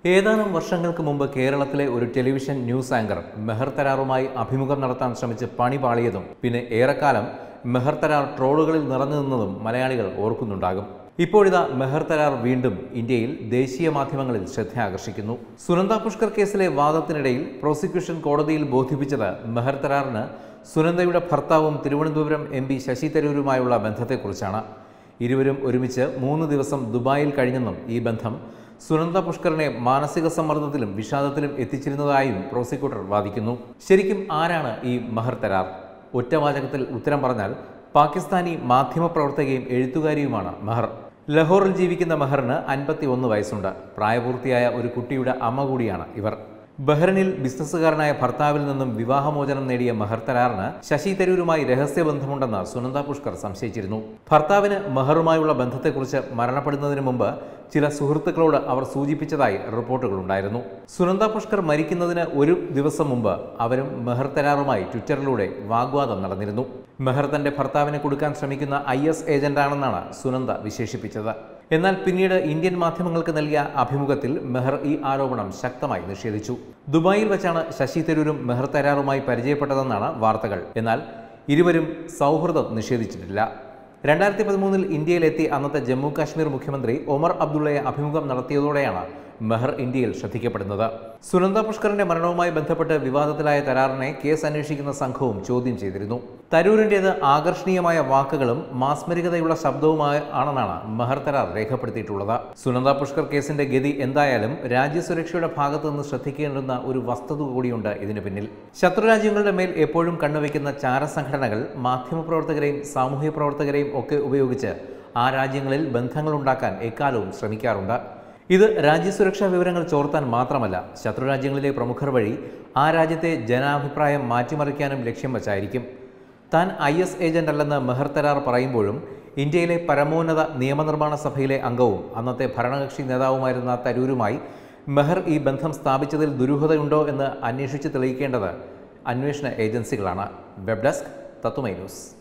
ഏതാനും വർഷങ്ങൾക്ക് മുമ്പ് കേരളത്തിലെ ഒരു ടെലിവിഷൻ ന്യൂസ് ആങ്കർ മെഹർ തരാറുമായി അഭിമുഖം നടത്താൻ ശ്രമിച്ച് പണി പാളിയതും പിന്നെ ഏറെക്കാലം മെഹർ തരാർ ട്രോളുകളിൽ നിറഞ്ഞു നിന്നതും മലയാളികൾ ഓർക്കുന്നുണ്ടാകും ഇപ്പോഴിതാ മെഹർ തരാർ വീണ്ടും ഇന്ത്യയിൽ ദേശീയ മാധ്യമങ്ങളിൽ ശ്രദ്ധ ആകർഷിക്കുന്നു സുനന്ദ പുഷ്കർ കേസിലെ വാദത്തിനിടയിൽ പ്രോസിക്യൂഷൻ കോടതിയിൽ ബോധിപ്പിച്ചത് മെഹർ തരാറിന് സുനന്ദയുടെ ഭർത്താവും തിരുവനന്തപുരം എം പി ശശി തരൂരുമായുള്ള ബന്ധത്തെക്കുറിച്ചാണ് ഇരുവരും ഒരുമിച്ച് മൂന്ന് ദിവസം ദുബായിൽ കഴിഞ്ഞെന്നും ഈ ബന്ധം സുനന്ദ പുഷ്കറിനെ മാനസിക സമ്മർദ്ദത്തിലും വിഷാദത്തിലും എത്തിച്ചിരുന്നതായും പ്രോസിക്യൂട്ടർ വാദിക്കുന്നു ശരിക്കും ആരാണ് ഈ മഹർ തരാർ ഒറ്റവാചകത്തിൽ ഉത്തരം പറഞ്ഞാൽ പാകിസ്ഥാനി മാധ്യമപ്രവർത്തകയും എഴുത്തുകാരിയുമാണ് മെഹർ ലഹോറിൽ ജീവിക്കുന്ന മെഹറിന് അൻപത്തി ഒന്ന് വയസ്സുണ്ട് പ്രായപൂർത്തിയായ ഒരു കുട്ടിയുടെ അമ്മ കൂടിയാണ് ഇവർ ബഹ്റിനിൽ ബിസിനസ്സുകാരനായ ഭർത്താവിൽ നിന്നും വിവാഹമോചനം നേടിയ മെഹർ തരാറിന് ശശി തരൂരുമായി രഹസ്യബന്ധമുണ്ടെന്ന് സുനന്ദ പുഷ്കർ സംശയിച്ചിരുന്നു ഭർത്താവിന് മെഹറുമായുള്ള ബന്ധത്തെക്കുറിച്ച് മരണപ്പെടുന്നതിന് മുമ്പ് ചില സുഹൃത്തുക്കളോട് അവർ സൂചിപ്പിച്ചതായി റിപ്പോർട്ടുകളുണ്ടായിരുന്നു സുനന്ദ പുഷ്കർ മരിക്കുന്നതിന് ഒരു ദിവസം മുമ്പ് അവരും മെഹർ തരാറുമായി ട്വിറ്ററിലൂടെ വാഗ്വാദം നടന്നിരുന്നു മെഹർ തന്റെ ഭർത്താവിനെ കൊടുക്കാൻ ശ്രമിക്കുന്ന ഐ എസ് ഏജന്റാണെന്നാണ് സുനന്ദ വിശേഷിപ്പിച്ചത് എന്നാൽ പിന്നീട് ഇന്ത്യൻ മാധ്യമങ്ങൾക്ക് നൽകിയ അഭിമുഖത്തിൽ മെഹർ ഈ ആരോപണം ശക്തമായി നിഷേധിച്ചു ദുബായിൽ വെച്ചാണ് ശശി തരൂരും മെഹർ തരാറുമായി പരിചയപ്പെട്ടതെന്നാണ് വാർത്തകൾ എന്നാൽ ഇരുവരും സൗഹൃദം നിഷേധിച്ചിട്ടില്ല രണ്ടായിരത്തി പതിമൂന്നിൽ ഇന്ത്യയിലെത്തി അന്നത്തെ ജമ്മു കാശ്മീർ മുഖ്യമന്ത്രി ഒമർ അബ്ദുള്ളയെ അഭിമുഖം നടത്തിയതോടെയാണ് മെഹർ ഇന്ത്യയിൽ ശ്രദ്ധിക്കപ്പെടുന്നത് സുനന്ദ പുഷ്കറിന്റെ മരണവുമായി ബന്ധപ്പെട്ട് വിവാദത്തിലായ തരാറിനെ കേസ് അന്വേഷിക്കുന്ന സംഘവും ചോദ്യം ചെയ്തിരുന്നു തരൂരിൻ്റേത് ആകർഷണീയമായ വാക്കുകളും മാസ്മരികതയുള്ള ശബ്ദവുമായി ആണെന്നാണ് മെഹർ തരാർ രേഖപ്പെടുത്തിയിട്ടുള്ളത് സുനന്ദ പുഷ്കർ കേസിന്റെ ഗതി എന്തായാലും രാജ്യസുരക്ഷയുടെ ഭാഗത്തു നിന്ന് ശ്രദ്ധിക്കേണ്ടുന്ന ഒരു വസ്തുത കൂടിയുണ്ട് ഇതിനു പിന്നിൽ ശത്രുരാജ്യങ്ങളുടെ മേൽ എപ്പോഴും കണ്ണുവയ്ക്കുന്ന ചാരസംഘടനകൾ മാധ്യമപ്രവർത്തകരെയും സാമൂഹ്യ പ്രവർത്തകരെയും ഒക്കെ ഉപയോഗിച്ച് ആ രാജ്യങ്ങളിൽ ബന്ധങ്ങളുണ്ടാക്കാൻ എക്കാലവും ശ്രമിക്കാറുണ്ട് ഇത് രാജ്യസുരക്ഷാ വിവരങ്ങൾ ചോർത്താൻ മാത്രമല്ല ശത്രുരാജ്യങ്ങളിലെ പ്രമുഖർ വഴി ആ രാജ്യത്തെ ജനാഭിപ്രായം മാറ്റിമറിക്കാനും ലക്ഷ്യം വച്ചായിരിക്കും താൻ ഐ എസ് ഏജന്റ് അല്ലെന്ന് മെഹർ തരാർ പറയുമ്പോഴും ഇന്ത്യയിലെ പരമോന്നത നിയമനിർമ്മാണ സഭയിലെ അംഗവും അന്നത്തെ ഭരണകക്ഷി നേതാവുമായിരുന്ന തരൂരുമായി മെഹർ ഈ ബന്ധം സ്ഥാപിച്ചതിൽ ദുരൂഹതയുണ്ടോ എന്ന് അന്വേഷിച്ച് തെളിയിക്കേണ്ടത് അന്വേഷണ ഏജൻസികളാണ് വെബ് ഡെസ്ക് തത്തുമൈ ന്യൂസ്